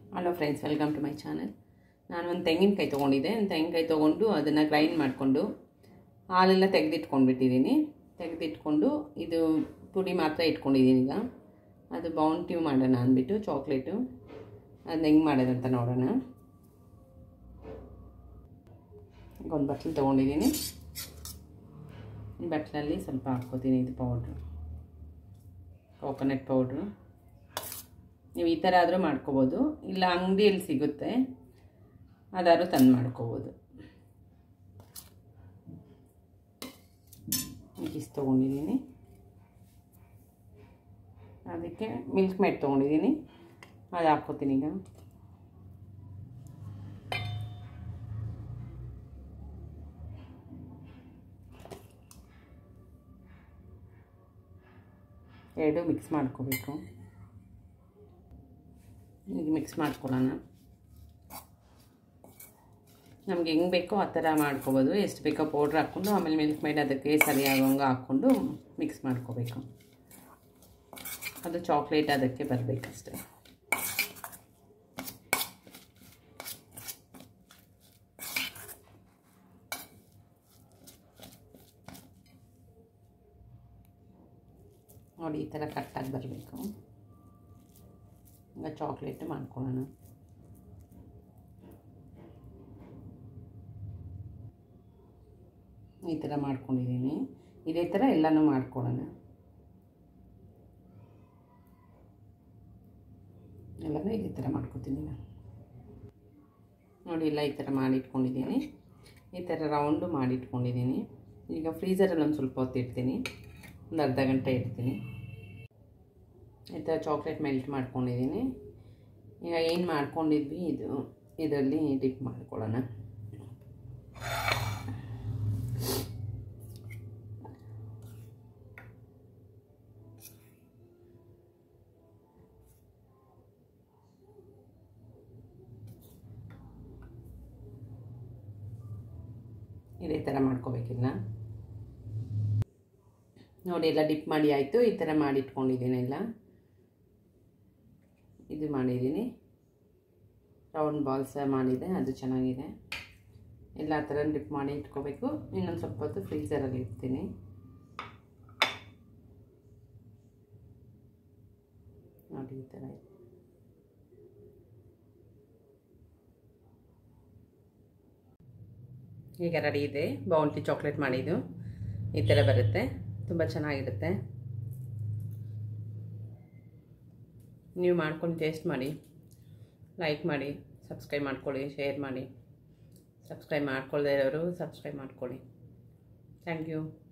hello friends welcome to my channel ನಾನು ಒಂದು ತೆಂಗಿನಕಾಯಿ ತೊಗೊಂಡಿದ್ದೆ ಒಂದು ತೆಂಗಿನಕಾಯಿ ತೊಗೊಂಡು ಅದನ್ನು ಗ್ರೈಂಡ್ ಮಾಡಿಕೊಂಡು ಹಾಲೆಲ್ಲ ತೆಗೆದಿಟ್ಕೊಂಡ್ಬಿಟ್ಟಿದ್ದೀನಿ ತೆಗೆದಿಟ್ಕೊಂಡು ಇದು ಪುಡಿ ಮಾತ್ರ ಇಟ್ಕೊಂಡಿದ್ದೀನಿ ಈಗ ಅದು ಬೌಂಟಿ ಮಾಡೋಣ ಅಂದ್ಬಿಟ್ಟು ಚಾಕ್ಲೇಟು ಅದನ್ನ ಹೆಂಗೆ ಮಾಡೋದಂತ ನೋಡೋಣ ಈಗ ಒಂದು ಬಟ್ಲು ತೊಗೊಂಡಿದ್ದೀನಿ ಈ ಬಟ್ಲಲ್ಲಿ ಸ್ವಲ್ಪ ಹಾಕ್ಕೋತೀನಿ ಇದು ಪೌಡ್ರು ಕೋಕೋನಟ್ ಪೌಡ್ರು ನೀವು ಈ ಥರ ಆದರೂ ಮಾಡ್ಕೋಬೋದು ಇಲ್ಲ ಅಂಗಡಿಯಲ್ಲಿ ಸಿಗುತ್ತೆ ಅದಾದ್ರೂ ತಂದು ಮಾಡ್ಕೋಬೋದು ಇಷ್ಟು ತೊಗೊಂಡಿದ್ದೀನಿ ಅದಕ್ಕೆ ಮಿಲ್ಕ್ ಮೇಡ್ ತೊಗೊಂಡಿದ್ದೀನಿ ಅದು ಹಾಕ್ಕೋತೀನಿ ಈಗ ಎರಡು ಮಿಕ್ಸ್ ಮಾಡ್ಕೋಬೇಕು ಈಗ ಮಿಕ್ಸ್ ಮಾಡ್ಕೊಳ್ಳೋಣ ನಮ್ಗೆ ಹೆಂಗೆ ಬೇಕೋ ಆ ಥರ ಮಾಡ್ಕೋಬೋದು ಎಷ್ಟು ಬೇಕೋ ಪೌಡ್ರ್ ಹಾಕ್ಕೊಂಡು ಆಮೇಲೆ ಮಿಲ್ಕ್ ಮೇಡ್ ಅದಕ್ಕೆ ಸರಿಯಾಗಂಗೆ ಹಾಕ್ಕೊಂಡು ಮಿಕ್ಸ್ ಮಾಡ್ಕೋಬೇಕು ಅದು ಚಾಕ್ಲೇಟ್ ಅದಕ್ಕೆ ಬರಬೇಕಷ್ಟೆ ನೋಡಿ ಈ ಥರ ಕಟ್ಟಾಗಿ ಬರಬೇಕು ಈಗ ಚಾಕ್ಲೇಟ್ ಮಾಡ್ಕೊಳ್ಳೋಣ ಈ ಥರ ಮಾಡ್ಕೊಂಡಿದ್ದೀನಿ ಇದೇ ಥರ ಎಲ್ಲನೂ ಮಾಡ್ಕೊಳ್ಳೋಣ ಎಲ್ಲನೂ ಇದೇ ಥರ ಮಾಡ್ಕೊತೀನಿ ನಾನು ನೋಡಿ ಎಲ್ಲ ಈ ಥರ ಮಾಡಿಟ್ಕೊಂಡಿದ್ದೀನಿ ಈ ಥರ ರೌಂಡು ಮಾಡಿಟ್ಕೊಂಡಿದ್ದೀನಿ ಈಗ ಫ್ರೀಝರಲ್ಲಿ ಒಂದು ಸ್ವಲ್ಪ ಹೊತ್ತು ಇಡ್ತೀನಿ ಒಂದು ಅರ್ಧ ಗಂಟೆ ಇಡ್ತೀನಿ ಈ ಥರ ಚಾಕ್ಲೇಟ್ ಮೆಲ್ಟ್ ಮಾಡ್ಕೊಂಡಿದ್ದೀನಿ ಈಗ ಏನು ಮಾಡ್ಕೊಂಡಿದ್ವಿ ಇದು ಇದರಲ್ಲಿ ಡಿಪ್ ಮಾಡ್ಕೊಳ್ಳೋಣ ಇದೇ ಥರ ಮಾಡ್ಕೋಬೇಕಿಲ್ಲ ನೋಡಿ ಎಲ್ಲ ಡಿಪ್ ಮಾಡಿ ಆಯಿತು ಈ ಥರ ಮಾಡಿಟ್ಕೊಂಡಿದ್ದೀನಿ ಎಲ್ಲ ಇದು ಮಾಡಿದ್ದೀನಿ ರೌಂಡ್ ಬಾಲ್ಸ್ ಮಾಡಿದೆ ಅದು ಚೆನ್ನಾಗಿದೆ ಎಲ್ಲ ಥರ ಡಿಪ್ ಮಾಡಿ ಇಟ್ಕೋಬೇಕು ಇನ್ನೊಂದು ಸ್ವಲ್ಪ ಹೊತ್ತು ಫ್ರೀಝರಲ್ಲಿ ಇಡ್ತೀನಿ ನೋಡಿ ಈ ಥರ ಈಗ ರೆಡಿ ಇದೆ ಬೌಂಟಿ ಚಾಕ್ಲೇಟ್ ಮಾಡಿದ್ದು ಈ ಥರ ಬರುತ್ತೆ ತುಂಬ ಚೆನ್ನಾಗಿರುತ್ತೆ ನೀವು ಮಾಡ್ಕೊಂಡು ಟೇಸ್ಟ್ ಮಾಡಿ ಲೈಕ್ ಮಾಡಿ ಸಬ್ಸ್ಕ್ರೈಬ್ ಮಾಡ್ಕೊಳ್ಳಿ ಶೇರ್ ಮಾಡಿ ಸಬ್ಸ್ಕ್ರೈಬ್ ಮಾಡ್ಕೊಳ್ಳದೇ ಇರೋರು ಸಬ್ಸ್ಕ್ರೈಬ್ ಮಾಡ್ಕೊಳ್ಳಿ ಥ್ಯಾಂಕ್ ಯು